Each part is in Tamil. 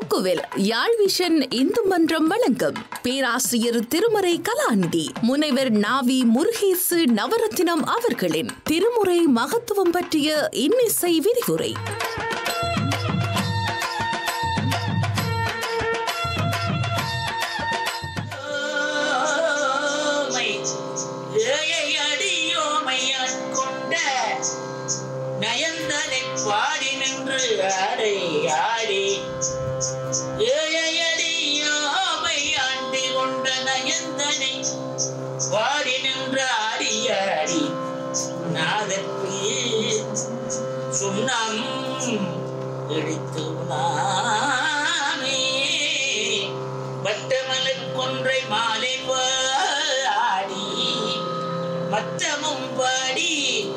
கொக்குவில் யாழ் விஷன் இந்து மன்றம் வழங்கும் பேராசிரியர் திருமறை கலாநிதி முனைவர் நாவி முருகேசு நவரத்தினம் அவர்களின் திருமுறை மகத்துவம் பற்றிய இன்னிசை விரிவுரை ஓமை, ஏயை அடியோமையாற் கொண்ட நயந்தனை பாடி நின்று ஆடை ஆடி ஏயை அடியோமை ஆண்டி கொண்ட நயந்தனை பாடி நின்று ஆடி ஆடி நாதற்கு சுண்ணம் இடித்து நாமே வட்டமலர் கொன்றை மாலை பாடி மத்தமும் பாடி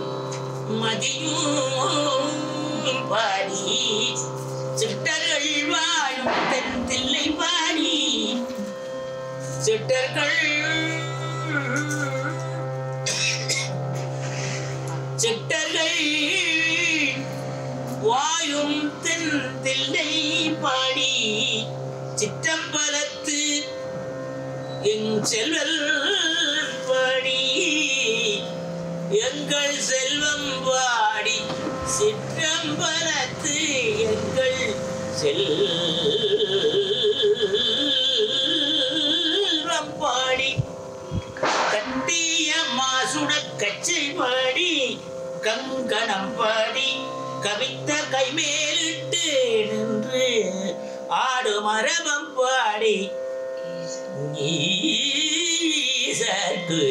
மதியும் பாடி சிட்டர்கள் வாழும் தென் தில்லை பாடி சிட்டர்கள் சிட்டர்கள் வாயும் தென் தில்லை பாடி சிற்றம்பலத்து எங் செல்வல் பாடி எங்கள் செல்வம் பாடி சிற்றம்பலத்து எங்கள் செல்வம் பாடி கட்டிய மாசுட கச்சை பாடி கங்கணம் பாடி கவித்த கைமேலிட்டு நின்று ஆடு மரபம் பாடி ஈசற்கு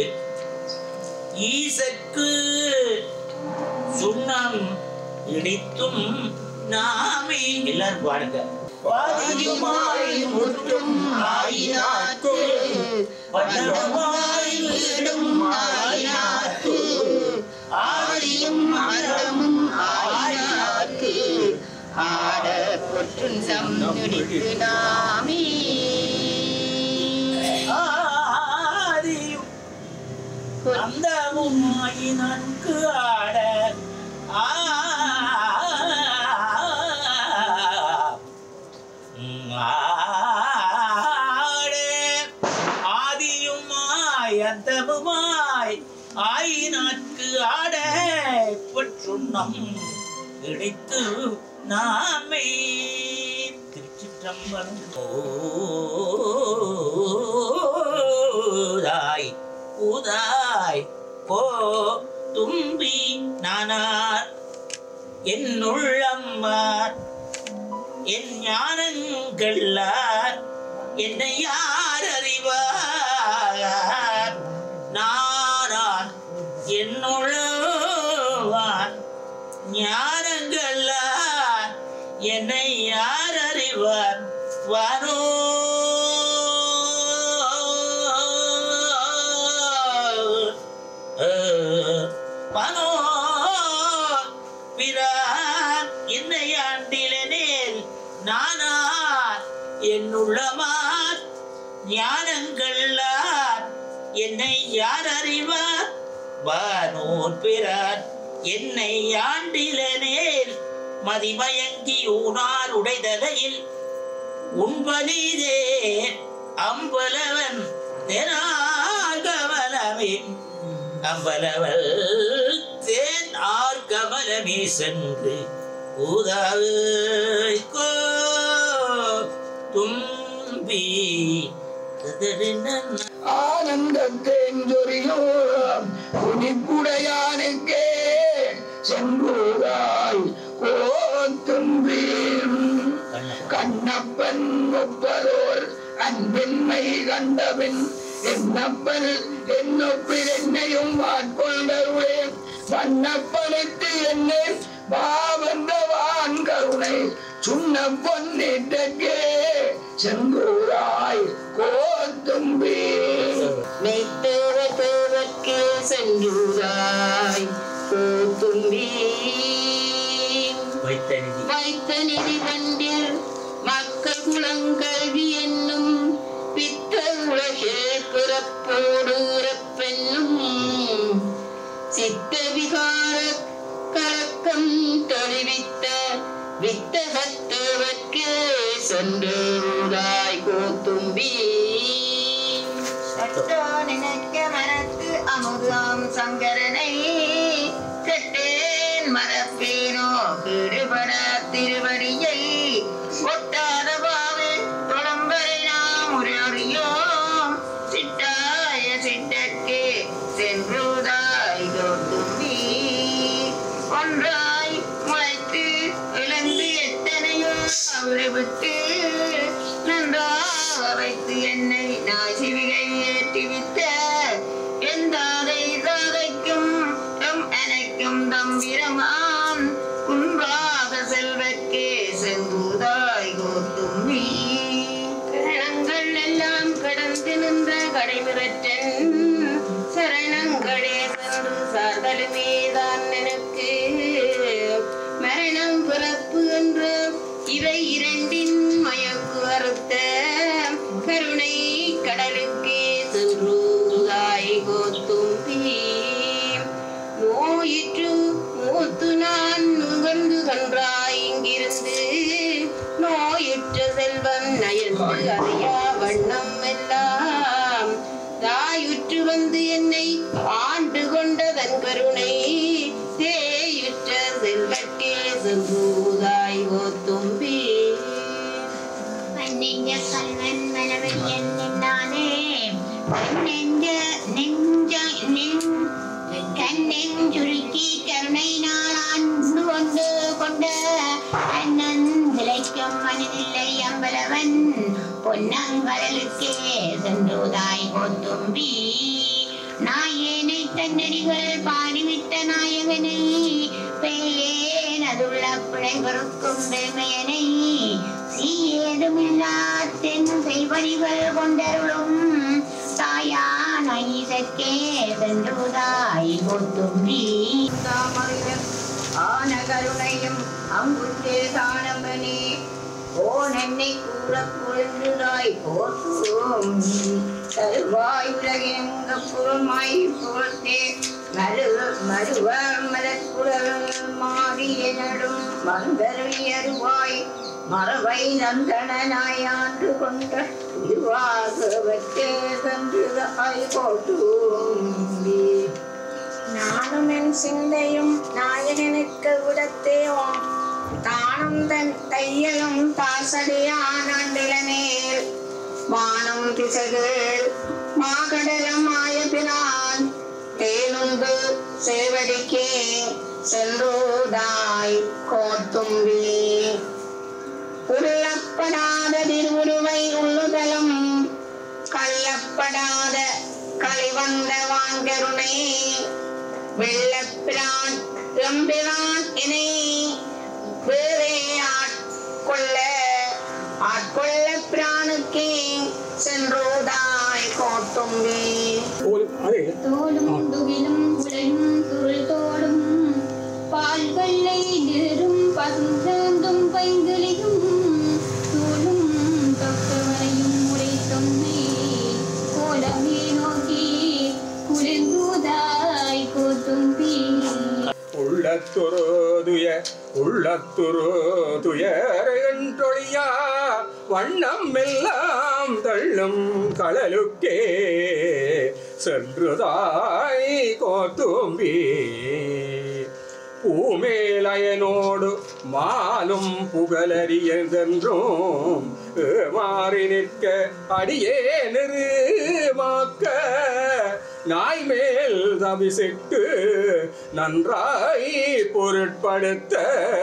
ஈசற்கு சுண்ணம் இடித்தும் நாமே எல்லாரும் பாடுங்க பாதியுமாய் முற்றும் ஆயினாத்து பட்டமாய் வீடும் ஆயினாத்து ஆதியும் மரமும் ஆயினாத்து ஆட பொற்றும் சம்னுடித்து நாமே ஆதியும் அந்தமும் ஆயினக்கு ஆட ஆ ஆட ஆதியுமாய் அந்தமுமாய் ஆயினாக்கு ஆட பொற்றுண்ணம் இடித்து நாமே திருச்சிற்றம்பலம் ஓதாய் ஊதாய் போ தும்பி நானார் என்னுள்ளம்மார் என் ஞானங்கள்ளார் என்னை யார் அறிவார் நானான் என்னுள்ளவான் ஞானங்கள்ளார் என்னை யார் அறிவார் வானோ வானோ பிரான் என்னை ஆண்டிலனேல் நானா என்னுள்ளமார் ஞானங்கள்ளார் என்னை யார் அறிவார் வானோர் பிறார் என்னை ஆண்டிலனேல் மதிமயங்கி ஊனார் உடைதலையில் உண்பனீதே அம்பலவன் தெனாகமலமே அம்பலவல் தேன் ஆர்கமலமே சென்று ஊதாய் கோ தும்பி கதறினன் ஆனந்தத்தேஞ்சொரியோம் குனிப்புடையானுக்கே சென்றூராய் கோத்தும்பீம் கண்ணப்பன் ஒப்பதோர் அன்பின்மை கண்டபின் என்னப்பன் என்னொப்பில் என்னையும் வாட்கொண்டருளே வண்ணப்பனுக்கு என்னை பாவந்தவான் கருணை சுண்ண பொன்னிட்டக்கே சென்றூராய் கோத்தும்பீ மெய்த்தேவ தேவர்க்கு சென்றுதாய் போத்தும்பி வைத்த நிதி வைத்த நிதி கண்டில் மக்கள் குலங்கல்வி என்னும் பித்த உலகே பிறப்போடு இறப்பென்னும் சித்த விகார கலக்கம் தெளிவித்த வித்தகத்தேவர்க்கு சென்றாய் கூத்தும்பி சட்டோ நினைக்க மனத்து அமுதாம் சங்கரனை கெட்டேன் மரப்பேனோ கீடுபட திருவடியை ஒட்டாத பாவு தொடம்பரை நாம் உரையோம் சிட்டாய சிட்டக்கே சென்றுதாய் தும்பி ஒன்றாய் முளைத்து இழந்து எத்தனையோ அவரை விட்டு நன்றாக வைத்து என்னை நாய் சிவிகை ஏற்றிவித்த எந்தாதை தாதைக்கும் எம் அனைக்கும் தம்பிரமாம் குன்றாக செல்வக்கே செங்குதாய் கோத்தும்பி கிரணங்கள் எல்லாம் கடந்து நின்ற கடைமிரற்றன் சரணங்களே சென்று சார்தலுமேதான் எனக்கு மரணம் பிறப்பு என்று இவை இரண்டின் மயக்கு அறுத்த கருணை கடலுக்கே சென்றுதாய் கோத்தும்பி நோயிற்று மூத்து நான் நுகர்ந்து கன்றாய் இங்கிருந்து நோயுற்ற செல்வம் நயந்து அறியா வண்ணம் எல்லாம் தாயுற்று வந்து என்னை ஆண்டு கொண்டதன் கருணை தேயுற்ற செல்வக்கே செம்பூதாய் ஓத்தும்பி நெஞ்ச கல்வன் மலவன் என்னானே நெஞ்ச நெஞ்ச நெஞ் கண்ணெஞ்சுருக்கி கருணை நாள் ஆண்டு கொண்டு கொண்ட அண்ணன் விளைக்கும் மனதில்லை அம்பலவன் பொன்னங்கடலுக்கே சென்றுதாய் போத்தும்பி நாயேனை தன்னடிகள் பாடிவிட்ட நாயகனை பேயேன் அதுள்ள பிழை பொறுக்கும் பெருமையனை சீயேதுமில்லா தென் செய்வடிகள் கொண்டருளும் தாயான ஈசக்கே சென்றுதாய் போத்தும்பி தாமரையர் ஆன கருணையும் அங்குற்றே தானம்பனே ஓன் என்னை கூற குழந்தாய் போற்றும் தருவாய் உலகெங்க புறமாய் புறத்தே மறு மறுவ மலக்குழல் மாறிய நடும் மந்தருவாய் மறவை நந்தனாய் ஆண்டு கொண்ட திருவாகவத்தே சென்றுதாய் போற்றும் நானும் என் சிந்தையும் நாயகனுக்கு விடத்தேவோம் தானும் தன் தையலும் தாசடியானேல் வானம் திசைகள் மாகடலம் ஆயபினான் தேனுந்து சேவடிக்கே சென்றோதாய் கோத்தும்பி உள்ளப்படாத திருவுருவை உள்ளுதலும் கள்ளப்படாத கலிவந்த வாங்கருணை வெள்ளப்பிரான் எம்பிரான் இணை வேறே ஆட்கொள்ள ஆட்கொள்ள பிரானுக்கே சென்றோதாய் கோட்டும்பி தோளும் துகிலும் உலையும் சுருள் தோடும் பால் வெள்ளை நிறும் பசும் சாந்தும் பைங்கிளியும் தோளும் தொக்கவரையும் உரை தொன்மை கோலமே நோக்கி குளிர்ந்தூதாய் கோத்தும்பி உள்ளத்துரோதுய உள்ளத்துரோதுயரொழியா வண்ணம் எல்லாம் தள்ளும் கடலுக்கே சென்றுதாய் கோத்தும்பி பூமேலயனோடு மாலும் புகழறியதென்றும் மாறி நிற்க அடியே நிறுமாக்க நாய் மேல் தவிசிட்டு நன்றாய் பொருட்படுத்த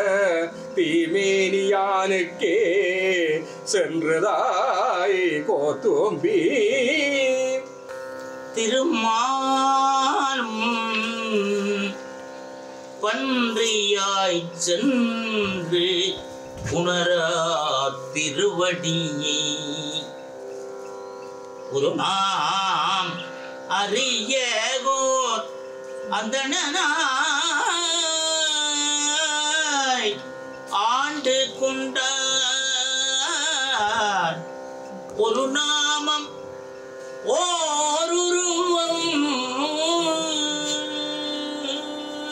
தீமேனியானுக்கே சென்றதாய் கோத்தும்பி திருமாலும் பன்றியாய் சென்று உணரா திருவடியே ஒரு நாம் அறியகோ அந்தனாய் ஆண்டு கொண்டார் ஒரு நாமம் ஓருருவம்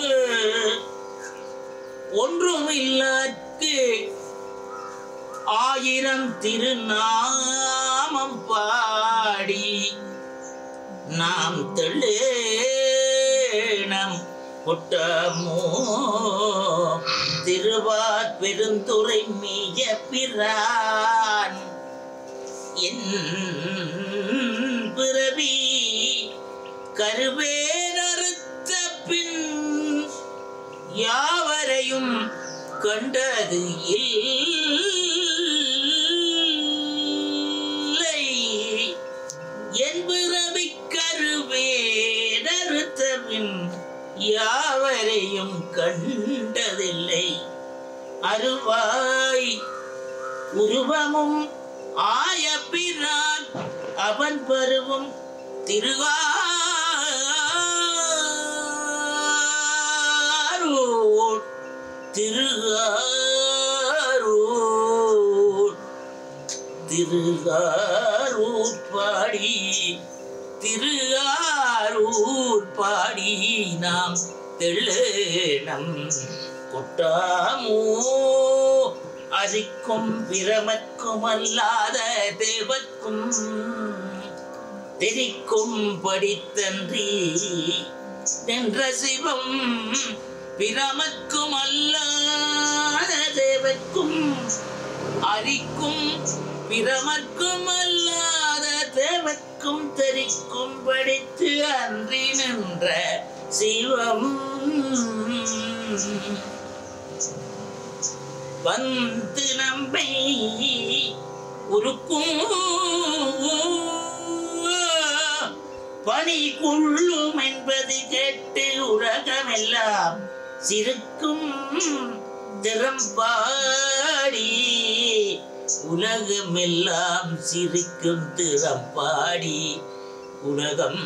ஒன்றும் இல்லாக்கு ஆயிரம் திருநாமம் பாடி நாம் தெள்ளேனம் கொட்டமோ திருவார் பெருந்துரை மீய பிரான் என் பிறவி கருவேனறுத்த பின் யாவரையும் கண்டது இல்லை என் பிறவி கருவேனறுத்த பின் யாவரையும் கண்டதில்லை அருவாய் உருவமும் ஆய பிரான் அவன் பருவும் திருவாரூர் திருவாரூர் திருவாரூர் பாடி திருவாரூர் பாடி நாம் தெள்ளேனம் கொட்டாமோ அரிக்கும் பிரமக்கும் அல்லாத தேவர்க்கும் தெரிக்கும் படித்தன்றி நின்ற சிவம் பிரமக்கும் அல்லாத தேவர்க்கும் அரிக்கும் பிரமர்க்கும் அல்லாத தேவர்க்கும் தெரிக்கும் படித்து அன்றி நின்ற சிவம் வந்து நம்மை உருக்கும் பணி கொள்ளும் என்பது கேட்டு உலகமெல்லாம் சிறுக்கும் திறம்பாடி உலகமெல்லாம் சிரிக்கும் திறம்பாடி உலகம்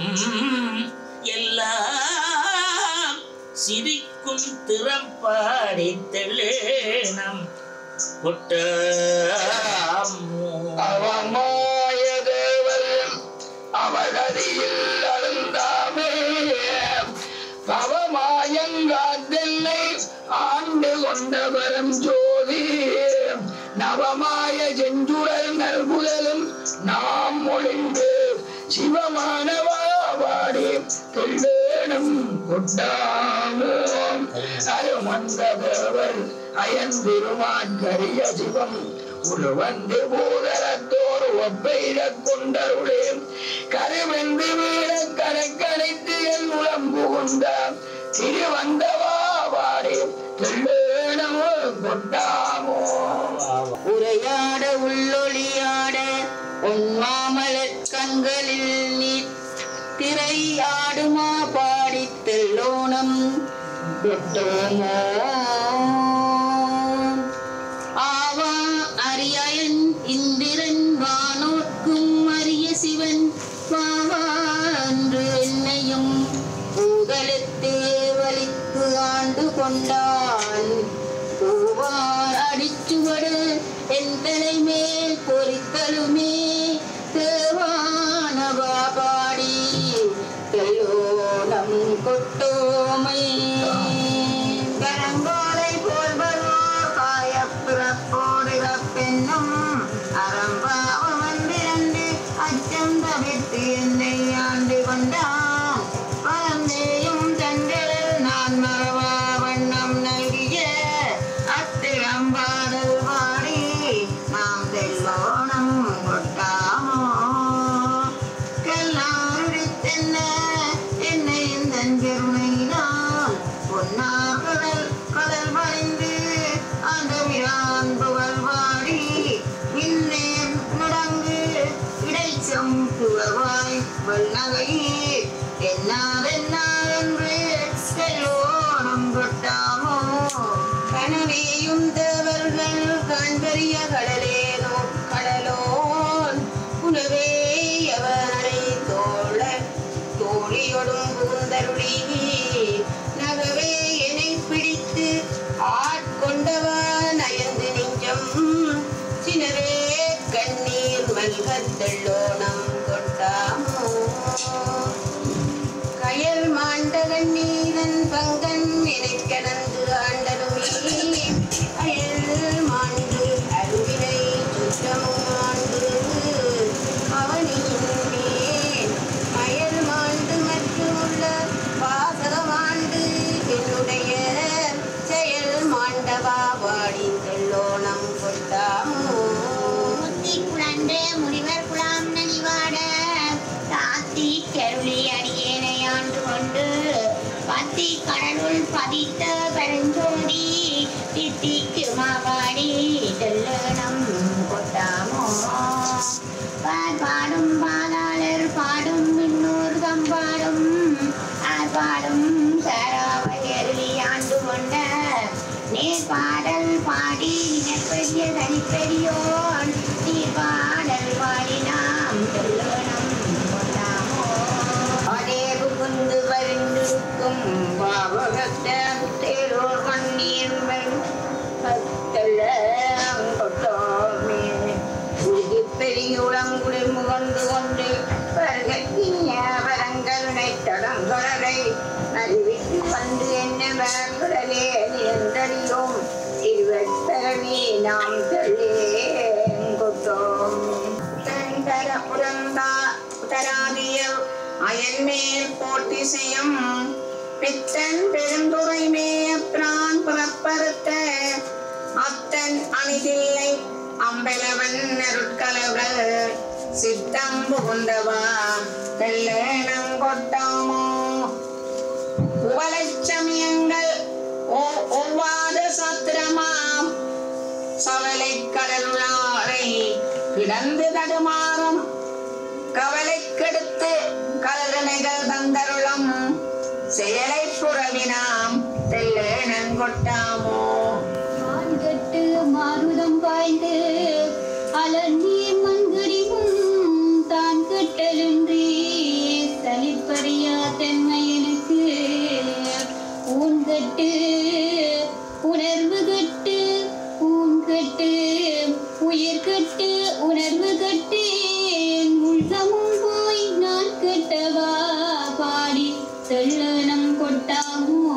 எல்லாம் சிரிக்கும் திறம்பாடி தெள்ளேனம் கொட்டாமோ அவமாய தேவர் அவகதியில் அழுந்தாமே பவமாயங்காத்தென்னை ஆண்டு கொண்டவரம் ஜோதி நவமாய செஞ்சுடல் நல்புதலும் நாம் மொழிந்து சிவமானவா வாடி தெள்ளேனும் கொட்டாமோ அருமந்த தேவர் அயந்திருமான் கரிய சிவம் உருவந்து பூதரத்தோடு ஒப்பெய்த கொண்டருளே கருவென்று வீட கணக்கணித்து என் உளம் புகுந்த திருவந்தவா வாடி தெள்ளேனமோ கொண்டாமோ உரையாட உள்ளொளியாட உன்மாமலர் கண்களில் நீ திரையாடுமா பாடித் தெல்லோணம் தொட்டோமோ ஆவா அரியன் இந்திரன் வானோர்க்கும் அரிய சிவன் வாவா என்று என்னையும் பூதலத்தே வலித்து ஆண்டு கொண்டான் பூவார் அடிச்சுவடு என் தலை மேல் பொறித்தலுமே தேவானவா பாடி தெல்லோனம் கொட்டோமை கரங்கோலை போல் வருவோர் காயப்பிறப்போடு இறப்பென்னும் அறம்பாவம் வந்திரண்டு அச்சம் தவிர்த்து என்னை ஆண்டு கொண்டான் பரந்தேயும் தங்களில் நான் மறவா வண்ணம் நல்கிய அத்திரம்பாடல் பாடி நாம் தெல்லோணம் கொட்டாமோ கல்லாருடித்தென்ன என்னை இந்த பெருமையினால் பொன்னார் கடல் கடல் வளைந்து அந்த விரான் புகழ் வாடி மின்னேர் முடங்கு இடைச்சம் புகழ்வாய் வல்லகை என்னாவென்னாவென்று செல்லோனம் கொட்டாமோ கனவேயும் தேவர்கள் காண்பறிய கடலேனோ கடலோன் புனவே அவரை தோழ தோழியொடும் புகுந்தருளி நகவே என்னை பிடித்து ஆட்கொண்டவன் அயர்ந்து நெஞ்சம் சினவே கண்ணீர் மல்கத்தள்ளோனம் கொட்டாமோ கயல் மாண்டகன் நீதன் பங்கன் நினை கடந்து ஆண்டருமே அயல் மாண்டு அருவினை கடலுள் பதித்த பெருஞ்சோதி தித்திக்கு மாவாடி தெல்லனம் கொட்டாமோ பார் பாடும் பாலாளர் பாடும் இன்னொரு தம்பாடும் ஆர் பாடும் சராவையருளி ஆண்டு கொண்ட நேர் பாடல் பாடி நெற்பெரிய தனிப்பெரியோன் நீர் பாடல் பாடி நாம் தெல்லனம் கொண்டாமோ அதே புகுந்து வருந்திருக்கும் பாவகத்த தேரோர் கண்ணீர் பெரியுளம் குளிர் முகந்து கொண்டு வருகிய வரங்களை தடங்கடலை அறிவித்து வந்து என்ன வரங்குடலே நிரந்தரியோம் இருவத்தரமே நாம் கொட்டோம் தர உடந்தா உத்தராதியல் அயன்மேல் போட்டி செய்யும் பித்தன் பெருந்துரை மேய பிரான் புறப்பறுத்த அத்தன் அணிதில்லை அம்பலவன் நெருட்கலவர்கள் சித்தம் புகுந்தவா தெல்லனம் கொட்டாமோ உவலட்சமியங்கள் ஓ- ஒவ்வாத சத்திரமாம் சவலை கடலுளாரை கிடந்து தடுமாறும் கவலை கெடுத்து கலரணைகள் தந்தருளும் செயலை புறவினாம் தெல்லனங்கொட்டாமோ மான்கட்டு மாருதம் பாய்ந்து அலர் நீர் மண்கடிவும் தான் கட்டலின்றி தனிப்பறியா தன்மை எனக்கு ஊன் கட்டு உணர்வு கட்டு ஊன் கட்டு உயிர் கட்டு உணர்வு கட்டேன் உள்ளமும் போய் நான் கட்டவா பாடி தெள்ளனம் கொட்டாமோ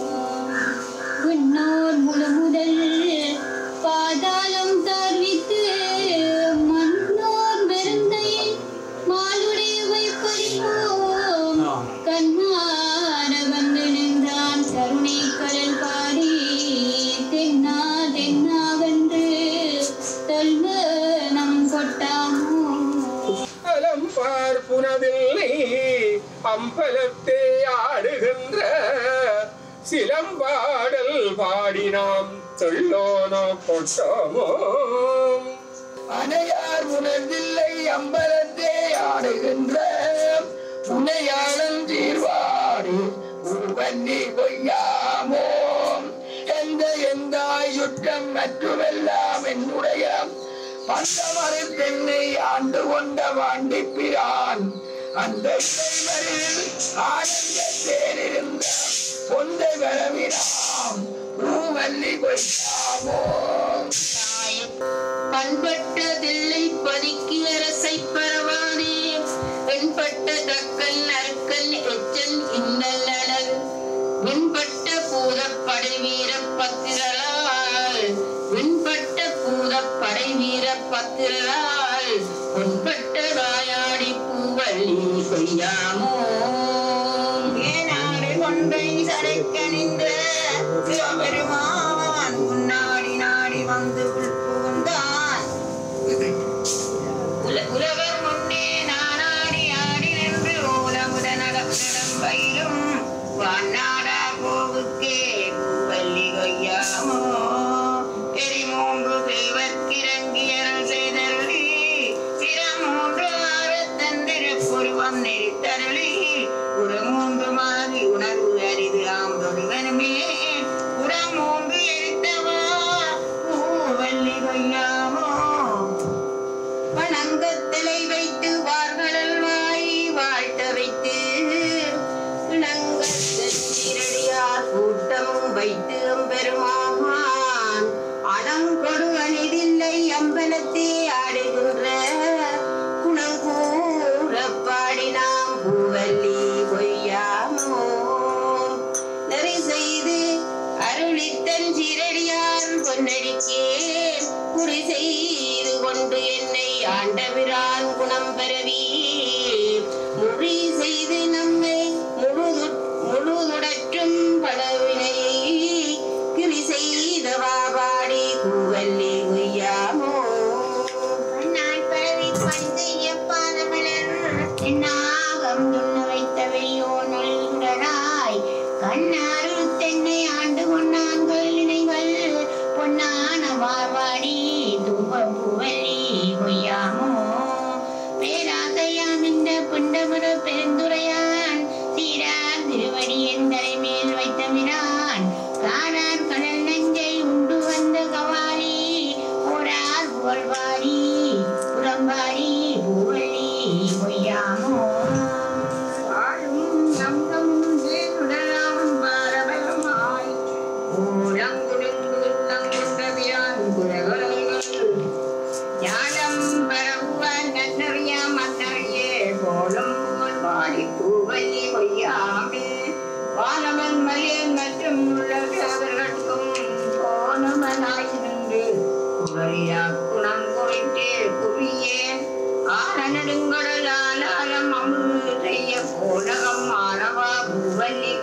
விண்ணோர் முழு முதல் பாதாளம் தார்வித்து மண்ணோர் பெருந்தையில் மாலுடையவை பறிப்போம் கண்ணார வந்து நின்றான் கருணை கடல் பாடி தென்னா தென்னா வென்று தல்வ நம் கொட்டாமோ அலம் பார்ப்புனதில்லை அம்பலத்தே ஆடுகின்ற சிலம்பாடல் பாடினாம் சொல்லோனோ கொட்டோமோ அணையார் உணர்ந்தில்லை அம்பலத்தே ஆடுகின்ற புனையாளன் தீர்வாடு உருவன்னி கொய்யாமோ எந்த எந்தாய் சுற்றம் மற்றுமெல்லாம் என்னுடைய பந்தமறு தென்னை ஆண்டு கொண்ட வாண்டிப்பிரான் அந்த இடைமறில் ஆனந்த தேரிருந்த பொந்தை வரவினாம் பூவல்லி கொய்யாமோ பண்பட்டதில்லை பதிக்கு அரசை பரவானே வெண்பட்ட தக்கல் நறுக்கல் எச்சல் இன்னல் அழல் விண்பட்ட பூதப்படை வீர பத்திரலால் விண்பட்ட பூதப்படை வீர பத்திரலால் பொன்பட்ட வாயாடி பூவல்லி கொய்யாமோ ஏனாடு கொன்றை சடைக்கணிந்த சிவபெருமான் உன்னாடி நாடி வந்து உள் புகுந்தான் உல- உலவர் முன்னே நானாடி ஆடி நின்று ஓலமுட நடம்பயிலும் வானாடா கோவுக்கே பூவல்லி கொய்யாமோ எரிமூன்று செல்வர்க்கிறங்கியல் செய்தருளி சிரமூன்று ஆரத்தந்திருப்புருவம் நெறித்தருளி உரமூன்று மாறி உணர்வு அரிது ஆம்பொழுவனுமே உரமூன்று எரித்தவா பூவல்லி கொய்யாமோ வணங்கத்தலை வைத்து வார்கடல் வாய் வாழ்த்த வைத்து இணங்கத்தீரடியார் கூட்டமும் வைத்து பெருமான் அணங்கொடு அணிதில்லை அம்பலத்தே ஆடுகின்ற குணங்கூற பாடினாம் பூவல்லி பொய்யாமோ நெறி செய்து அருளித்தன் சீரடியான் பொன்னடிக்கே குறி செய்து கொண்டு என்னை ஆண்டவிரான் குணம் பரவி மொழி செய்து நம்மை முழுது முழுதுடற்றும் படவினை கிரி செய்தவா பாடி கூவல்லி கொய்யாமோ நாள் பரவி பண்டைய பாதமலர் என்னாகம் துண்ண வைத்தவையோ நல்குடனாய் கண்ணா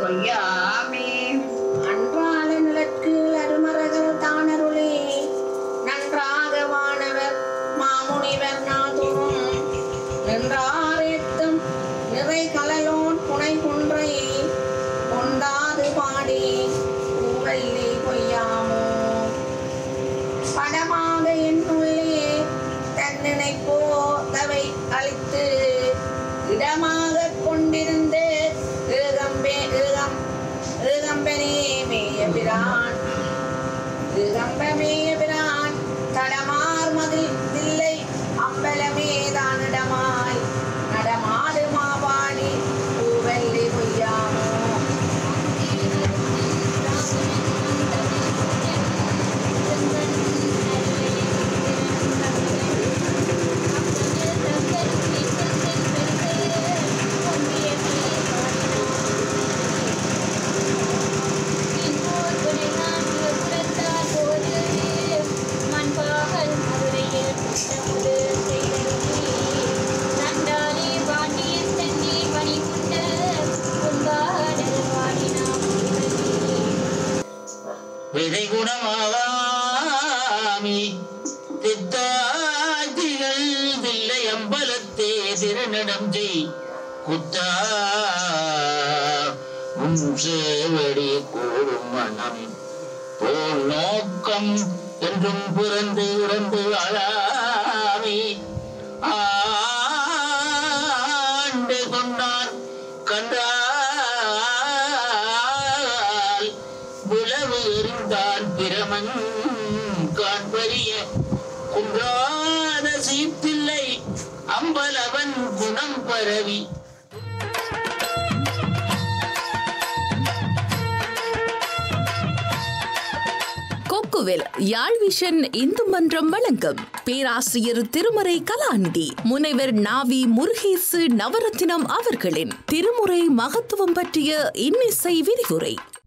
கொய்யாமே அன்றால நிலற்கு அருமரகள் தானருளே நன்றாக வானவர் மாமுனிவர் நாதோறும் நின்றாரேத்தும் நிறை கலலோன் புனை குன்றை கொண்டாது பாடி பூவல்லி கொய்யாமோ படமாக என் உள்ளே தன்னினை போதவை அளித்து இடமாக கொண்டிருந்து ஏகம்பே ஏகம் ஏகம்பனே மேயபிரான் ஏகம்பமேயபிரான் தடமார் மதில் தில்லை அம்பலமே தானிடமாய் நடமாடு மாவாடி பூவல்லி பொய்யாமோ விதை குணமாகாமி தித்தாதிகள் தில்லை அம்பலத்தே திருநடம் செய் குத்தா உன் சேவடி கூடும் மனம் போல் நோக்கம் என்றும் பிறந்து இறந்து அழாமி ஆண்டு கொண்டான் கண்டால் விளவு எறிந்தான் பிரமன் காண்பறிய குன்றாத சீத்தில்லை அம்பலவன் குணம் பரவி கொக்குவில் யாழ் விஷன் இந்து மன்றம் வழங்கும் பேராசிரியர் திருமறை கலாநிதி முனைவர் நாவி முருகேசு நவரத்தினம் அவர்களின் திருமுறை மகத்துவம் பற்றிய இன்னிசை விரிவுரை